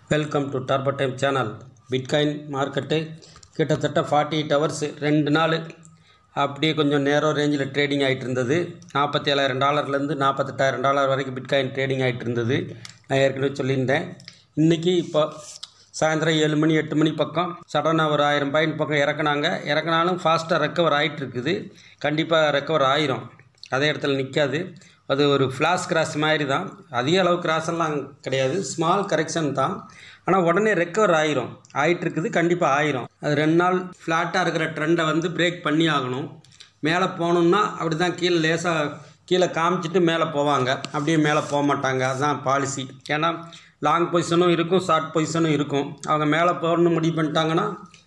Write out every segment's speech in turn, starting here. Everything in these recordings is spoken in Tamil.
welcome to Turbo time channel bitcoin market கிட்டத்தட்ட ஃபார்ட்டி எயிட் ஹவர்ஸ் ரெண்டு நாள் அப்படியே கொஞ்சம் நேரோ ரேஞ்சில் ட்ரேடிங் ஆகிட்டு இருந்தது நாற்பத்தி ஏழாயிரம் டாலர்லேருந்து நாற்பத்தெட்டாயிரம் டாலர் வரைக்கும் பிட்காயின் ட்ரேடிங் ஆகிட்டு இருந்தது நான் ஏற்கனவே சொல்லியிருந்தேன் இன்றைக்கி இப்போ சாயந்தரம் ஏழு மணி எட்டு மணி பக்கம் சடனாக ஒரு ஆயிரம் பாயிண்ட் பக்கம் இறக்குனாங்க இறக்குனாலும் ஃபாஸ்ட்டாக ரெக்கவர் ஆகிட்டு இருக்குது கண்டிப்பாக ரெக்கவர் ஆயிரும் அதே இடத்துல நிற்காது அது ஒரு ஃப்ளாஷ் கிராஸ் மாதிரி தான் அதிக அளவு கிராஸ் எல்லாம் கிடையாது ஸ்மால் கரெக்ஷன் தான் ஆனால் உடனே ரெக்கவர் ஆயிரும் ஆயிட்டு இருக்குது கண்டிப்பாக ஆயிரும் அது ரெண்டு நாள் ஃப்ளாட்டாக இருக்கிற ட்ரெண்டை வந்து பிரேக் பண்ணி ஆகணும் மேலே போகணுன்னா அப்படி தான் கீழே லேசாக கீழே காமிச்சிட்டு மேலே போவாங்க அப்படியே மேலே போக மாட்டாங்க அதுதான் பாலிசி ஏன்னா லாங் பொசிஷனும் இருக்கும் ஷார்ட் பொசிஷனும் இருக்கும் அவங்க மேலே போகணும்னு முடிவு பண்ணிட்டாங்கன்னா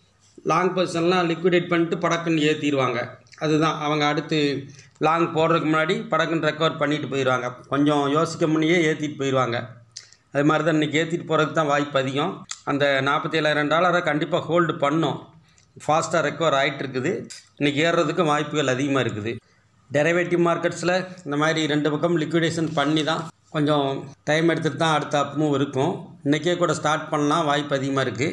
லாங் பொசிஷன்லாம் லிக்விடேட் பண்ணிட்டு படக்குன்னு ஏற்றிடுவாங்க அதுதான் அவங்க அடுத்து லாங் போடுறதுக்கு முன்னாடி படக்குன்னு ரெக்கவர் பண்ணிட்டு போயிடுவாங்க கொஞ்சம் யோசிக்க முன்னையே ஏற்றிட்டு போயிடுவாங்க அது மாதிரி தான் இன்றைக்கி ஏற்றிட்டு போகிறதுக்கு தான் வாய்ப்பு அதிகம் அந்த நாற்பத்தி ஏழாயிரம் டாலரை கண்டிப்பாக ஹோல்டு பண்ணோம் ஃபாஸ்ட்டாக ரெக்கவர் ஆகிட்டு இருக்குது இன்றைக்கி ஏறுறதுக்கும் வாய்ப்புகள் அதிகமாக இருக்குது டெரிவேட்டிவ் மார்க்கெட்ஸில் இந்த மாதிரி ரெண்டு பக்கம் லிக்விடேஷன் பண்ணி தான் கொஞ்சம் டைம் எடுத்துகிட்டு தான் அடுத்த அப்பும் இருக்கும் இன்றைக்கே கூட ஸ்டார்ட் பண்ணலாம் வாய்ப்பு அதிகமாக இருக்குது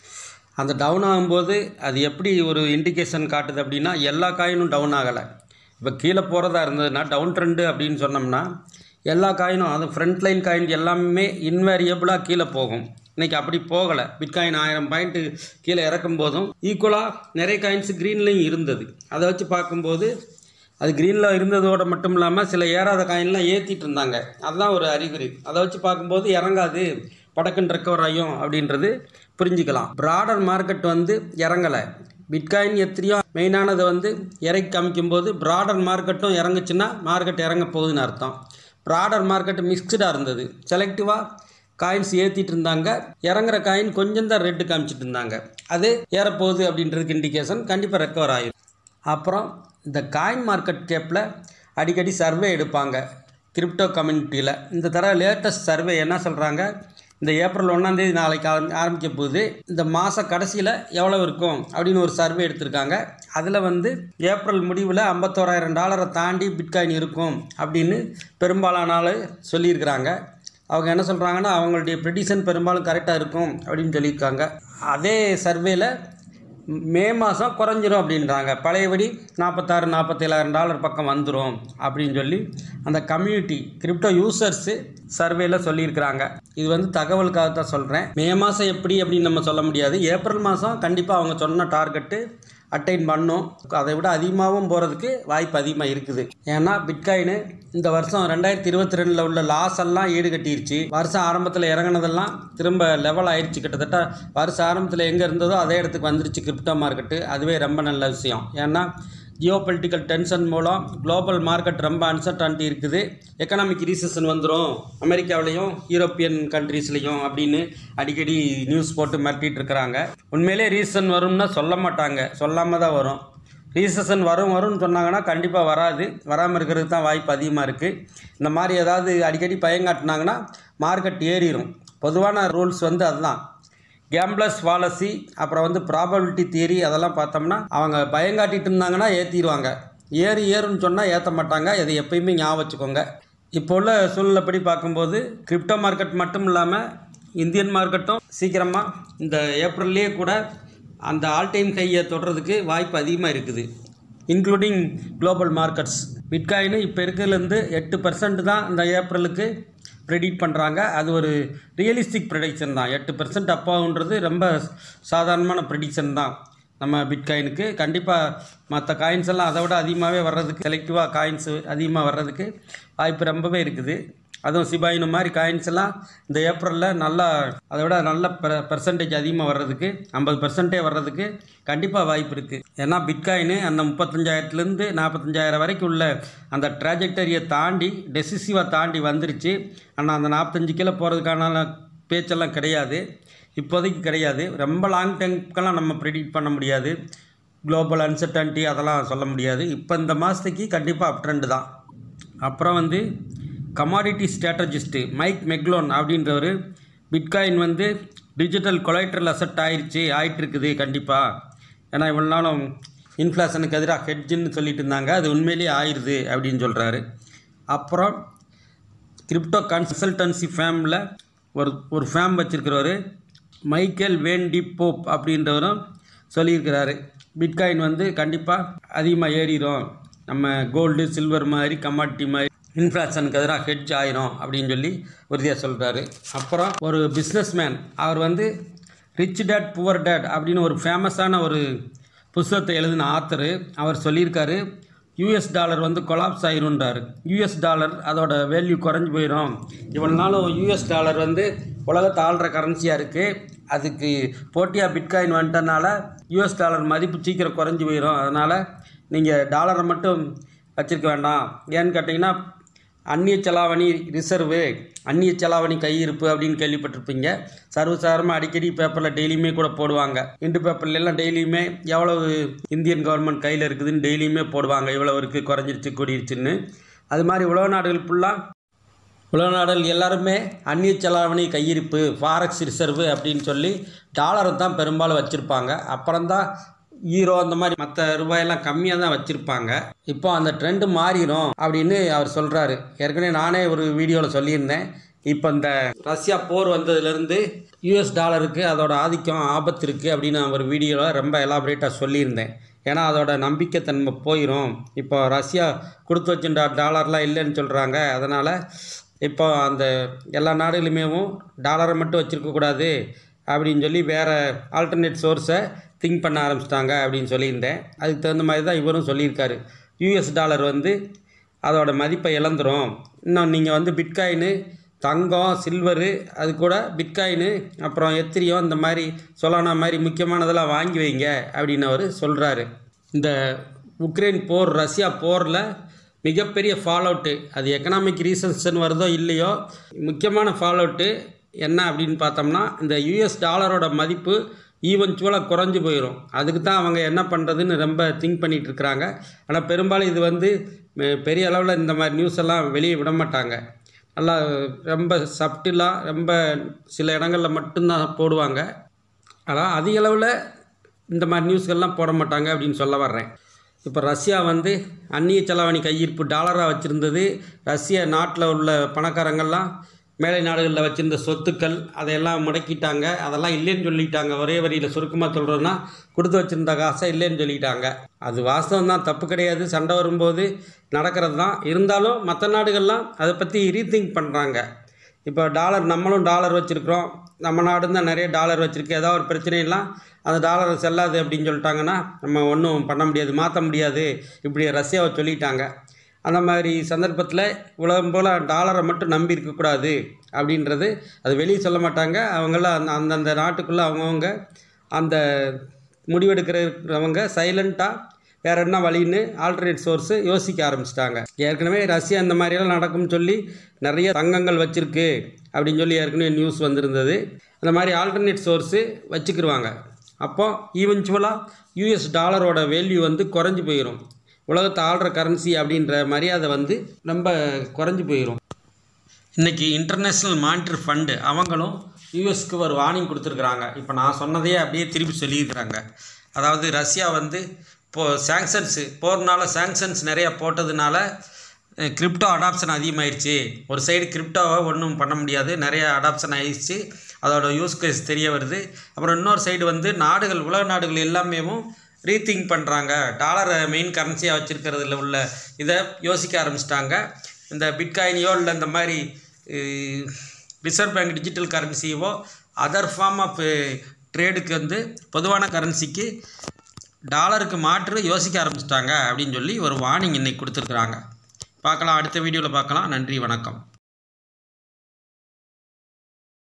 அந்த டவுன் ஆகும்போது அது எப்படி ஒரு இண்டிகேஷன் காட்டுது அப்படின்னா எல்லா காயினும் டவுன் ஆகலை இப்போ கீழே போகிறதா இருந்ததுன்னா டவுன் ட்ரெண்டு அப்படின்னு சொன்னோம்னா எல்லா காயினும் அது ஃப்ரண்ட் லைன் காயின் எல்லாமே இன்வேரியபிளாக கீழே போகும் இன்றைக்கி அப்படி போகலை பிட்காயின் ஆயிரம் பாயிண்ட்டு கீழே இறக்கும் போதும் ஈக்குவலாக நிறைய காயின்ஸ் க்ரீன்லேயும் இருந்தது அதை வச்சு பார்க்கும்போது அது க்ரீனில் இருந்ததோட மட்டும் இல்லாமல் சில ஏறாத காயின்லாம் ஏற்றிட்டு இருந்தாங்க அதுதான் ஒரு அறிகுறி அதை வச்சு பார்க்கும்போது இறங்காது படக்குன்னு ரெக்கவர் ஆகும் அப்படின்றது புரிஞ்சுக்கலாம் ப்ராடர் மார்க்கெட் வந்து இறங்கலை பிட்காயின் எத்திரியோ மெயினானது வந்து இறக்கி காமிக்கும்போது ப்ராடர் மார்க்கெட்டும் இறங்குச்சுன்னா மார்க்கெட் இறங்க போகுதுன்னு அர்த்தம் ப்ராடர் மார்க்கெட் மிக்ஸ்டாக இருந்தது செலக்டிவாக காயின்ஸ் ஏற்றிட்டு இருந்தாங்க இறங்குற காயின் கொஞ்சம் தான் ரெட்டு காமிச்சிட்டு இருந்தாங்க அது ஏறப்போகுது அப்படின்றதுக்கு இண்டிகேஷன் கண்டிப்பாக ரெக்கவர் ஆகிடும் அப்புறம் இந்த காயின் மார்க்கெட் கேப்பில் அடிக்கடி சர்வே எடுப்பாங்க கிரிப்டோ கம்யூனிட்டியில் இந்த தடவை லேட்டஸ்ட் சர்வே என்ன சொல்கிறாங்க இந்த ஏப்ரல் ஒன்றாந்தேதி நாளைக்கு ஆரம்பி ஆரம்பிக்க போகுது இந்த மாத கடைசியில் எவ்வளோ இருக்கும் அப்படின்னு ஒரு சர்வே எடுத்திருக்காங்க அதில் வந்து ஏப்ரல் முடிவில் ஐம்பத்தோராயிரம் டாலரை தாண்டி பிட்காயின் இருக்கும் அப்படின்னு பெரும்பாலான ஆள் சொல்லியிருக்கிறாங்க அவங்க என்ன சொல்கிறாங்கன்னா அவங்களுடைய ப்ரெடிஷன் பெரும்பாலும் கரெக்டாக இருக்கும் அப்படின்னு சொல்லியிருக்காங்க அதே சர்வேல மே மாதம் குறைஞ்சிரும் அப்படின்றாங்க பழையபடி நாற்பத்தாறு நாற்பத்தேழாயிரம் டாலர் பக்கம் வந்துடும் அப்படின்னு சொல்லி அந்த கம்யூனிட்டி கிரிப்டோ யூசர்ஸு சர்வேல சொல்லியிருக்கிறாங்க இது வந்து தகவலுக்காக தான் சொல்கிறேன் மே மாதம் எப்படி அப்படின்னு நம்ம சொல்ல முடியாது ஏப்ரல் மாதம் கண்டிப்பாக அவங்க சொன்ன டார்கெட்டு அட்டைன் பண்ணும் அதை விட அதிகமாகவும் போகிறதுக்கு வாய்ப்பு அதிகமாக இருக்குது ஏன்னா பிட்காயின் இந்த வருஷம் ரெண்டாயிரத்தி இருபத்தி ரெண்டில் உள்ள லாஸ் எல்லாம் ஈடு கட்டிருச்சு வருஷம் ஆரம்பத்தில் இறங்கினதெல்லாம் திரும்ப லெவல் ஆயிடுச்சு கிட்டத்தட்ட வருஷம் ஆரம்பத்தில் எங்கே இருந்ததோ அதே இடத்துக்கு வந்துருச்சு கிரிப்டோ மார்க்கெட்டு அதுவே ரொம்ப நல்ல விஷயம் ஏன்னா ஜியோ பொலிட்டிக்கல் டென்ஷன் மூலம் குளோபல் மார்க்கெட் ரொம்ப அன்சர்டானிட்டி இருக்குது எக்கனாமிக் ரீசன் வந்துடும் அமெரிக்காவிலையும் யூரோப்பியன் கண்ட்ரீஸ்லையும் அப்படின்னு அடிக்கடி நியூஸ் போட்டு மிரட்டிட்டு இருக்கிறாங்க உண்மையிலே ரீசன் வரும்னா சொல்ல மாட்டாங்க சொல்லாமல் தான் வரும் ரீசன் வரும் வரும்னு சொன்னாங்கன்னா கண்டிப்பாக வராது வராமல் இருக்கிறதுக்கு தான் வாய்ப்பு அதிகமாக இருக்குது இந்த மாதிரி ஏதாவது அடிக்கடி பயங்காட்டினாங்கன்னா மார்க்கெட் ஏறிடும் பொதுவான ரூல்ஸ் வந்து அதுதான் கேம்ப்ளஸ் பாலசி அப்புறம் வந்து ப்ராபபிலிட்டி தியரி அதெல்லாம் பார்த்தோம்னா அவங்க பயங்காட்டிட்டு இருந்தாங்கன்னா ஏற்றிடுவாங்க ஏறி ஏறுன்னு சொன்னால் ஏற்ற மாட்டாங்க இதை எப்பயுமே ஞாபகம் வச்சுக்கோங்க இப்போ உள்ள சூழ்நிலைப்படி பார்க்கும்போது கிரிப்டோ மார்க்கெட் மட்டும் இல்லாமல் இந்தியன் மார்க்கெட்டும் சீக்கிரமாக இந்த ஏப்ரல்லையே கூட அந்த ஆல் டைம் கையை தொடுறதுக்கு வாய்ப்பு அதிகமாக இருக்குது இன்க்ளூடிங் குளோபல் மார்க்கெட்ஸ் பிட்காயின் இப்போ இருக்கிறதுலேருந்து எட்டு பர்சன்ட் தான் இந்த ஏப்ரலுக்கு ப்ரெடிக்ட் பண்ணுறாங்க அது ஒரு ரியலிஸ்டிக் ப்ரெடிக்ஷன் தான் எட்டு பர்சன்ட் அப்பாவுன்றது ரொம்ப சாதாரணமான ப்ரெடிக்ஷன் தான் நம்ம பிட்காயினுக்கு கண்டிப்பாக மற்ற காயின்ஸ் எல்லாம் அதை விட அதிகமாகவே வர்றதுக்கு செலக்டிவாக காயின்ஸ் அதிகமாக வர்றதுக்கு வாய்ப்பு ரொம்பவே இருக்குது அதுவும் சிபாயினு மாதிரி காயின்ஸ் எல்லாம் இந்த ஏப்ரலில் நல்லா அதை விட நல்ல பெர்சன்டேஜ் அதிகமாக வர்றதுக்கு ஐம்பது பெர்சன்டே வர்றதுக்கு கண்டிப்பாக வாய்ப்பு இருக்குது ஏன்னா பிட்காயின் அந்த முப்பத்தஞ்சாயிரத்துலேருந்து நாற்பத்தஞ்சாயிரம் வரைக்கும் உள்ள அந்த ட்ராஜெக்டரியை தாண்டி டெசிசிவாக தாண்டி வந்துருச்சு ஆனால் அந்த நாற்பத்தஞ்சு கிலோ போகிறதுக்கான பேச்செல்லாம் கிடையாது இப்போதைக்கு கிடையாது ரொம்ப லாங் டைம்க்கெல்லாம் நம்ம ப்ரிடிக்ட் பண்ண முடியாது குளோபல் அன்சர்டன்ட்டி அதெல்லாம் சொல்ல முடியாது இப்போ இந்த மாதத்துக்கு கண்டிப்பாக அப் ட்ரெண்டு தான் அப்புறம் வந்து கமாடிட்டி ஸ்ட்ராட்டஜிஸ்ட்டு மைக் மெக்லோன் அப்படின்றவர் பிட்காயின் வந்து டிஜிட்டல் கொலைட்ரல் அசெட் ஆயிடுச்சு ஆயிட்டு இருக்குது கண்டிப்பாக ஏன்னா இவ்வளோ நாளும் இன்ஃப்ளேஷனுக்கு எதிராக ஹெட்ஜுன்னு சொல்லிட்டு இருந்தாங்க அது உண்மையிலேயே ஆயிடுது அப்படின்னு சொல்கிறாரு அப்புறம் கிரிப்டோ கன்சல்டன்சி ஃபேமில் ஒரு ஒரு ஃபேம் வச்சுருக்கிறவர் மைக்கேல் வேண்டி போப் அப்படின்றவரும் சொல்லியிருக்கிறாரு பிட்காயின் வந்து கண்டிப்பாக அதிகமாக ஏறிடும் நம்ம கோல்டு சில்வர் மாதிரி கமாடிட்டி மாதிரி இன்ஃப்ளேஷனுக்கு எதிராக ஹெட்ஜ் ஆயிரும் அப்படின்னு சொல்லி உறுதியாக சொல்கிறாரு அப்புறம் ஒரு பிஸ்னஸ்மேன் அவர் வந்து ரிச் டேட் புவர் டேட் அப்படின்னு ஒரு ஃபேமஸான ஒரு புஸ்தகத்தை எழுதின ஆத்தரு அவர் சொல்லியிருக்காரு யூஎஸ் டாலர் வந்து கொலாப்ஸ் ஆயிருன்றாரு யூஎஸ் டாலர் அதோட வேல்யூ குறைஞ்சி போயிடும் இவ்வளோ நாளும் யூஎஸ் டாலர் வந்து உலகத்தை ஆள்ற கரன்சியாக இருக்குது அதுக்கு போட்டியாக பிட்காயின் வந்துட்டனால யூஎஸ் டாலர் மதிப்பு சீக்கிரம் குறைஞ்சி போயிடும் அதனால் நீங்கள் டாலரை மட்டும் வச்சுருக்க வேண்டாம் ஏன்னு கேட்டிங்கன்னா அந்நிய செலாவணி ரிசர்வு அந்நிய செலாவணி கையிருப்பு அப்படின்னு கேள்விப்பட்டிருப்பீங்க சர்வசாதாரணமாக அடிக்கடி பேப்பரில் டெய்லியுமே கூட போடுவாங்க இண்டு பேப்பர்ல எல்லாம் டெய்லியுமே எவ்வளவு இந்தியன் கவர்மெண்ட் கையில் இருக்குதுன்னு டெய்லியுமே போடுவாங்க இவ்வளவு இருக்குது குறைஞ்சிருச்சு கூடிருச்சுன்னு அது மாதிரி உலக நாடுகள் ஃபுல்லாக உலக நாடுகள் எல்லாருமே அந்நிய செலாவணி கையிருப்பு ஃபாரெக்ஸ் ரிசர்வு அப்படின்னு சொல்லி டாலரை தான் பெரும்பாலும் வச்சுருப்பாங்க அப்புறம்தான் ஈரோ அந்த மாதிரி மற்ற ரூபாயெல்லாம் கம்மியாக தான் வச்சுருப்பாங்க இப்போ அந்த ட்ரெண்டு மாறிடும் அப்படின்னு அவர் சொல்கிறாரு ஏற்கனவே நானே ஒரு வீடியோவில் சொல்லியிருந்தேன் இப்போ இந்த ரஷ்யா போர் வந்ததுலேருந்து யூஎஸ் டாலருக்கு அதோட ஆதிக்கம் ஆபத்து இருக்குது அப்படின்னு நான் ஒரு வீடியோவில் ரொம்ப எலாபரேட்டாக சொல்லியிருந்தேன் ஏன்னா அதோட நம்பிக்கைத்தன்மை போயிடும் இப்போ ரஷ்யா கொடுத்து வச்சுட்ட டாலர்லாம் இல்லைன்னு சொல்கிறாங்க அதனால் இப்போ அந்த எல்லா நாடுகளுமேவும் டாலரை மட்டும் வச்சுருக்கக்கூடாது அப்படின்னு சொல்லி வேறு ஆல்டர்னேட் சோர்ஸை திங்க் பண்ண ஆரம்பிச்சிட்டாங்க அப்படின்னு சொல்லியிருந்தேன் அதுக்கு தகுந்த மாதிரி தான் இவரும் சொல்லியிருக்காரு யூஎஸ் டாலர் வந்து அதோட மதிப்பை இழந்துரும் இன்னும் நீங்கள் வந்து பிட்காயினு தங்கம் சில்வரு அது கூட பிட்காயினு அப்புறம் எத்திரியம் இந்த மாதிரி சொலானா மாதிரி முக்கியமானதெல்லாம் வாங்கி வைங்க அப்படின்னு அவர் சொல்கிறாரு இந்த உக்ரைன் போர் ரஷ்யா போரில் மிகப்பெரிய ஃபால் அவுட்டு அது எக்கனாமிக் ரீசன்ஸ்னு வருதோ இல்லையோ முக்கியமான ஃபால் அவுட்டு என்ன அப்படின்னு பார்த்தோம்னா இந்த யூஎஸ் டாலரோட மதிப்பு ஈவென்ச்சுவலாக குறைஞ்சி போயிடும் அதுக்கு தான் அவங்க என்ன பண்ணுறதுன்னு ரொம்ப திங்க் பண்ணிகிட்டு இருக்கிறாங்க ஆனால் பெரும்பாலும் இது வந்து மெ- பெரிய அளவில் இந்த மாதிரி நியூஸ் எல்லாம் வெளியே விட மாட்டாங்க நல்லா ரொம்ப சப்டிலாக ரொம்ப சில இடங்களில் மட்டும்தான் போடுவாங்க ஆனால் அதிக அளவில் இந்த மாதிரி நியூஸ்கள்லாம் போட மாட்டாங்க அப்படின்னு சொல்ல வர்றேன் இப்போ ரஷ்யா வந்து அந்நிய செலாவணி கையிருப்பு டாலராக வச்சுருந்தது ரஷ்ய நாட்டில் உள்ள பணக்காரங்கள்லாம் மேலை நாடுகளில் வச்சுருந்த சொத்துக்கள் அதையெல்லாம் முடக்கிட்டாங்க அதெல்லாம் இல்லைன்னு சொல்லிட்டாங்க ஒரே வரியில் சுருக்கமாக சொல்கிறோன்னா கொடுத்து வச்சுருந்த காசை இல்லைன்னு சொல்லிட்டாங்க அது வாஸ்தவம் தான் தப்பு கிடையாது சண்டை வரும்போது நடக்கிறது தான் இருந்தாலும் மற்ற நாடுகள்லாம் அதை பற்றி ரீதிங்க் பண்ணுறாங்க இப்போ டாலர் நம்மளும் டாலர் வச்சுருக்கிறோம் நம்ம நாடு தான் நிறைய டாலர் வச்சுருக்கு ஏதாவது ஒரு பிரச்சனைலாம் அந்த டாலர் செல்லாது அப்படின்னு சொல்லிட்டாங்கன்னா நம்ம ஒன்றும் பண்ண முடியாது மாற்ற முடியாது இப்படி ரஷ்யாவை சொல்லிட்டாங்க அந்த மாதிரி சந்தர்ப்பத்தில் உலகம் போல் டாலரை மட்டும் நம்பி இருக்கக்கூடாது அப்படின்றது அது வெளியே சொல்ல மாட்டாங்க அவங்களாம் அந்த அந்தந்த நாட்டுக்குள்ளே அவங்கவுங்க அந்த முடிவெடுக்கிறவங்க சைலண்ட்டாக வேற என்ன வழின்னு ஆல்டர்னேட் சோர்ஸு யோசிக்க ஆரம்பிச்சிட்டாங்க ஏற்கனவே ரஷ்யா இந்த மாதிரியெல்லாம் நடக்கும்னு சொல்லி நிறைய தங்கங்கள் வச்சிருக்கு அப்படின்னு சொல்லி ஏற்கனவே நியூஸ் வந்திருந்தது அந்த மாதிரி ஆல்டர்னேட் சோர்ஸு வச்சுக்கிருவாங்க அப்போ ஈவென்ச்சுவலாக யூஎஸ் டாலரோட வேல்யூ வந்து குறைஞ்சி போயிடும் உலகத்தை ஆள்ற கரன்சி அப்படின்ற மரியாதை வந்து ரொம்ப குறைஞ்சி போயிடும் இன்றைக்கி இன்டர்நேஷ்னல் மானிட்டரி ஃபண்டு அவங்களும் யூஎஸ்க்கு ஒரு வார்னிங் கொடுத்துருக்குறாங்க இப்போ நான் சொன்னதையே அப்படியே திருப்பி சொல்லியிருக்கிறாங்க அதாவது ரஷ்யா வந்து இப்போது சாங்ஷன்ஸு போகிறனால சாங்ஷன்ஸ் நிறையா போட்டதுனால கிரிப்டோ அடாப்ஷன் அதிகமாயிருச்சு ஒரு சைடு கிரிப்டோவை ஒன்றும் பண்ண முடியாது நிறைய அடாப்ஷன் ஆயிடுச்சு அதோட யூஸ் கேஸ் தெரிய வருது அப்புறம் இன்னொரு சைடு வந்து நாடுகள் உலக நாடுகள் எல்லாமேவும் ரீதிங்க் பண்ணுறாங்க டாலரை மெயின் கரன்சியாக வச்சுருக்கிறதுல உள்ள இதை யோசிக்க ஆரம்பிச்சிட்டாங்க இந்த பிட்காயினியோ இல்லை இந்த மாதிரி ரிசர்வ் பேங்க் டிஜிட்டல் கரன்சியவோ அதர் ஃபார்ம் ஆஃப் ட்ரேடுக்கு வந்து பொதுவான கரன்சிக்கு டாலருக்கு மாற்று யோசிக்க ஆரம்பிச்சிட்டாங்க அப்படின்னு சொல்லி ஒரு வார்னிங் இன்னைக்கு கொடுத்துருக்குறாங்க பார்க்கலாம் அடுத்த வீடியோவில் பார்க்கலாம் நன்றி வணக்கம்